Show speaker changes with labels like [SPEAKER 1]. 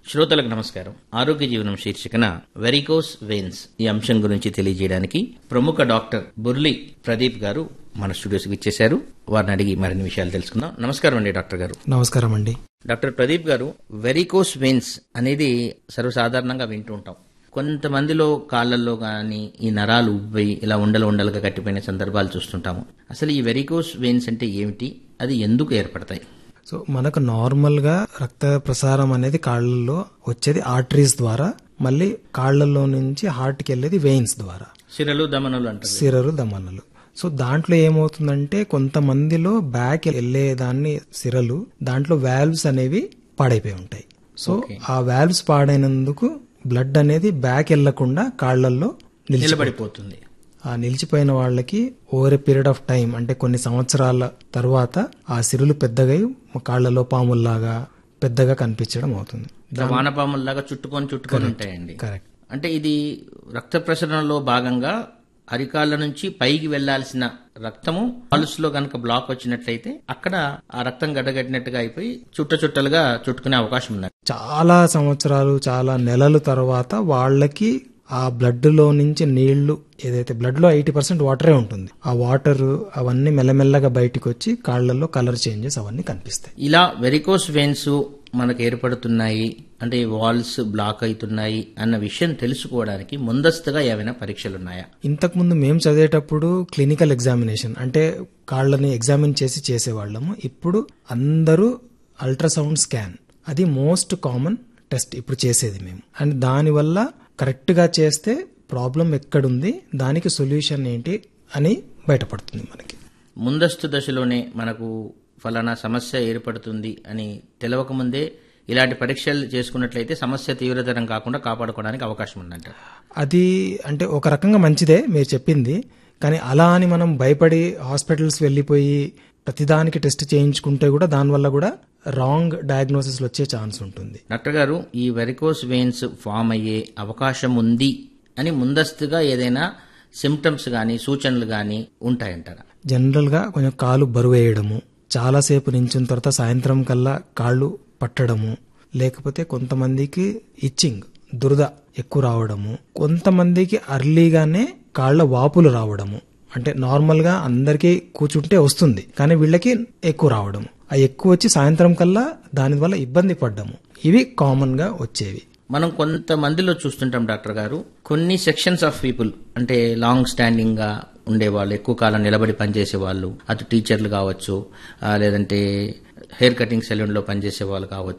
[SPEAKER 1] శ్రోతలకు నమస్కారం ఆరోగ్య జీవనం శీర్షికన వెరికోస్ వెయిన్స్ ఈ అంశం గురించి తెలియజేయడానికి ప్రముఖ డాక్టర్ బుర్లి ప్రదీప్ గారు మన స్టూడియోస్కి ఇచ్చేశారు వారిని అడిగి మరిన్ని విషయాలు తెలుసుకుందాం నమస్కారం అండి డాక్టర్ గారు
[SPEAKER 2] నమస్కారం అండి
[SPEAKER 1] డాక్టర్ ప్రదీప్ గారు వెరికోస్ వెయిన్స్ అనేది సర్వసాధారణంగా వింటూ ఉంటాం కొంతమందిలో కాళ్ళల్లో కానీ ఈ నరాలు ఉబ్బి ఇలా ఉండలు ఉండలుగా కట్టిపోయిన సందర్భాలు చూస్తుంటాము అసలు ఈ వెరికోస్ వెయిన్స్ అంటే ఏమిటి అది ఎందుకు ఏర్పడతాయి
[SPEAKER 2] సో మనకు నార్మల్ గా రక్త ప్రసారం అనేది కాళ్ళల్లో వచ్చేది ఆర్టరీస్ ద్వారా మళ్ళీ కాళ్ళల్లో నుంచి హార్ట్ కి వెళ్ళేది వెయిన్స్ ద్వారా
[SPEAKER 1] సిరలు దమనలు అంటారు
[SPEAKER 2] సిరలు దమనలు సో దాంట్లో ఏమవుతుందంటే కొంతమందిలో బ్యాక్ వెళ్ళే దాన్ని సిరలు దాంట్లో వాల్వ్స్ అనేవి పాడైపోయి ఉంటాయి సో ఆ వాల్వ్స్ పాడైనందుకు బ్లడ్ అనేది బ్యాక్ వెళ్లకుండా కాళ్ళల్లో నిలిచి
[SPEAKER 1] నిలబడిపోతుంది
[SPEAKER 2] ఆ నిలిచిపోయిన వాళ్ళకి over a period of time అంటే కొన్ని సంవత్సరాల తర్వాత ఆ సిరులు పెద్దగా కాళ్లలో పాముల్లాగా పెద్దగా కనిపించడం అవుతుంది
[SPEAKER 1] ఇట్లా వానపాముల్లాగా చుట్టుకొని చుట్టుకొని ఉంటాయండి
[SPEAKER 2] కరెక్ట్
[SPEAKER 1] అంటే ఇది రక్త ప్రసరణలో భాగంగా అరికాళ్ళ నుంచి పైకి వెళ్లాల్సిన రక్తము పల్స్లో కనుక బ్లాక్ వచ్చినట్లయితే అక్కడ ఆ రక్తం గడ్డగట్టినట్టుగా అయిపోయి చుట్ట చుట్టలుగా చుట్టుకునే అవకాశం ఉంది
[SPEAKER 2] చాలా సంవత్సరాలు చాలా నెలల తర్వాత వాళ్ళకి ఆ బ్లడ్ లో నుంచి నీళ్లు ఏదైతే బ్లడ్ లో ఎయిటీ పర్సెంట్ వాటరే ఉంటుంది ఆ వాటర్ అవన్నీ మెల్లమెల్లగా బయటికి వచ్చి కాళ్లలో కలర్ చేంజెస్ అవన్నీ కనిపిస్తాయి
[SPEAKER 1] ఇలా వెరికోస్ వెయిన్స్ మనకు ఏర్పడుతున్నాయి అంటే వాల్స్ బ్లాక్ అవుతున్నాయి అన్న విషయం తెలుసుకోవడానికి ముందస్తుగా ఏమైనా పరీక్షలు ఉన్నాయా
[SPEAKER 2] ఇంతకు ముందు మేము చదివేటప్పుడు క్లినికల్ ఎగ్జామినేషన్ అంటే కాళ్ళని ఎగ్జామిన్ చేసి చేసేవాళ్ళము ఇప్పుడు అందరూ అల్ట్రాసౌండ్ స్కాన్ అది మోస్ట్ కామన్ టెస్ట్ ఇప్పుడు చేసేది మేము అండ్ దానివల్ల కరెక్ట్గా చేస్తే ప్రాబ్లం ఎక్కడుంది దానికి సొల్యూషన్ ఏంటి అని బయటపడుతుంది మనకి
[SPEAKER 1] ముందస్తు దశలోనే మనకు ఫలానా సమస్య ఏర్పడుతుంది అని తెలవకముందే ఇలాంటి పరీక్షలు చేసుకున్నట్లయితే సమస్య తీవ్రతరం కాకుండా కాపాడుకోవడానికి అవకాశం ఉందంట
[SPEAKER 2] అది అంటే ఒక రకంగా మంచిదే మీరు చెప్పింది కానీ అలా అని మనం భయపడి హాస్పిటల్స్ వెళ్ళిపోయి ప్రతిదానికి టెస్ట్ చేయించుకుంటే కూడా దానివల్ల కూడా రాంగ్ డయాగ్నోసిస్ వచ్చే ఛాన్స్ ఉంటుంది
[SPEAKER 1] డాక్టర్ గారు ఈ వెరికోస్ వెయిన్స్ ఫామ్ అయ్యే అవకాశం ఉంది అని ముందస్తుగా ఏదైనా సిమ్టమ్స్ కానీ సూచనలు కానీ ఉంటాయంటారా
[SPEAKER 2] జనరల్ గా కొంచెం కాలు బరువు వేయడము చాలాసేపు నించిన తర్వాత సాయంత్రం కల్లా కాళ్ళు పట్టడము లేకపోతే కొంతమందికి ఇచ్చింగ్ దురద ఎక్కువ రావడము కొంతమందికి అర్లీగానే కాళ్ళ వాపులు రావడము అంటే నార్మల్ గా అందరికీ కూర్చుంటే వస్తుంది కానీ వీళ్ళకి ఎక్కువ రావడం ఆ ఎక్కువ వచ్చి సాయంత్రం కల్లా దాని వల్ల ఇబ్బంది పడ్డము ఇవి కామన్ గా వచ్చేవి
[SPEAKER 1] మనం కొంతమందిలో చూస్తుంటాం డాక్టర్ గారు కొన్ని సెక్షన్స్ ఆఫ్ పీపుల్ అంటే లాంగ్ స్టాండింగ్ గా ఉండేవాళ్ళు ఎక్కువ కాలం నిలబడి పనిచేసే వాళ్ళు అటు టీచర్లు కావచ్చు ఆ, లేదంటే హెయిర్ కటింగ్ సెలూన్ లో పనిచేసే వాళ్ళు కావచ్చు